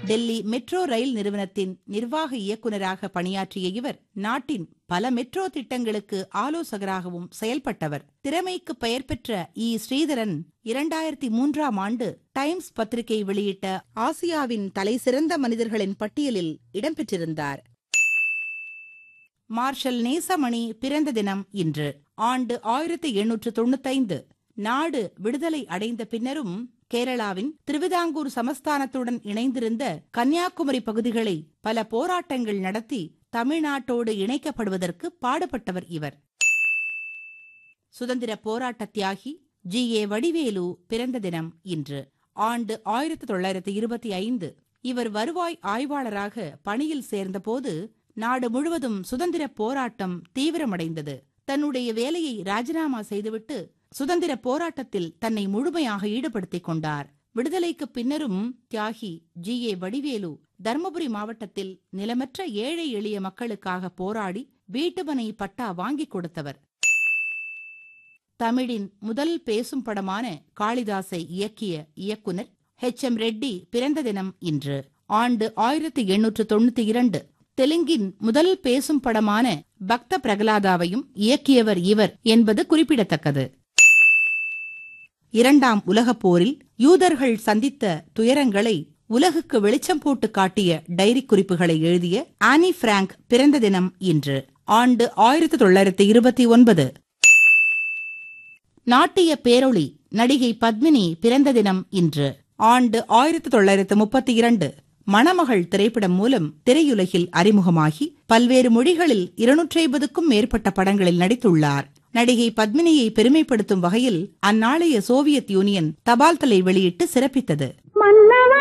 Delhi metro rail நிறுவனத்தின் நிர்வாக இயக்குநராக பணியாற்றிய இவர் நாட்டின் பல மெட்ரோ திட்டங்களுக்கு ஆலோசகராகவும் செயல்பட்டவர் திறமைக்கு பெயர் பெற்ற இ ஸ்ரீதரன் இரண்டாயிரத்தி மூன்றாம் ஆண்டு டைம்ஸ் பத்திரிகை வெளியிட்ட ஆசியாவின் தலைசிறந்த மனிதர்களின் பட்டியலில் இடம்பெற்றிருந்தார் மார்ஷல் நேசமணி பிறந்த தினம் இன்று ஆண்டு ஆயிரத்தி எண்ணூற்று தொண்ணூத்தைந்து நாடு விடுதலை அடைந்த பின்னரும் கேரளாவின் திருவிதாங்கூர் சமஸ்தானத்துடன் இணைந்திருந்த கன்னியாகுமரி பகுதிகளை பல போராட்டங்கள் நடத்தி தமிழ்நாட்டோடு இணைக்கப்படுவதற்கு பாடுபட்டவர் இவர் சுதந்திர போராட்ட தியாகி ஜி ஏ வடிவேலு பிறந்த தினம் இன்று ஆண்டு ஆயிரத்தி தொள்ளாயிரத்தி இருபத்தி ஐந்து இவர் வருவாய் ஆய்வாளராக பணியில் சேர்ந்தபோது நாடு முழுவதும் சுதந்திர போராட்டம் தீவிரமடைந்தது தன்னுடைய வேலையை ராஜினாமா செய்துவிட்டு சுதந்திர போராட்டத்தில் தன்னை முழுமையாக ஈடுபடுத்திக் கொண்டார் விடுதலைக்கு பின்னரும் தியாகி ஜி ஏ வடிவேலு தர்மபுரி மாவட்டத்தில் நிலமற்ற ஏழை எளிய மக்களுக்காக போராடி வீட்டுமனை பட்டா வாங்கிக் கொடுத்தவர் தமிழின் முதல் பேசும் படமான காளிதாசை இயக்கிய இயக்குனர் ஹெச் எம் ரெட்டி பிறந்த தினம் இன்று ஆண்டு ஆயிரத்தி எண்ணூற்று தொண்ணூத்தி இரண்டு தெலுங்கின் முதல் பேசும் படமான பக்த பிரகலாதாவையும் இயக்கியவர் இவர் என்பது குறிப்பிடத்தக்கது இரண்டாம் உலகப் போரில் யூதர்கள் சந்தித்த துயரங்களை உலகுக்கு வெளிச்சம் போட்டு காட்டிய டைரி குறிப்புகளை எழுதிய ஆனி பிராங்க் பிறந்த தினம் இன்று ஆண்டு ஆயிரத்தி தொள்ளாயிரத்தி இருபத்தி ஒன்பது நாட்டிய பேரொளி நடிகை பத்மினி பிறந்த தினம் இன்று ஆண்டு ஆயிரத்தி தொள்ளாயிரத்து முப்பத்தி இரண்டு மணமகள் திரைப்படம் மூலம் திரையுலகில் அறிமுகமாகி பல்வேறு மொழிகளில் இருநூற்றி ஐம்பதுக்கும் மேற்பட்ட படங்களில் நடித்துள்ளார் நடிகை பத்மினியை பெருமைப்படுத்தும் வகையில் அந்நாளைய சோவியத் யூனியன் தபால் தலை வெளியிட்டு சிறப்பித்தது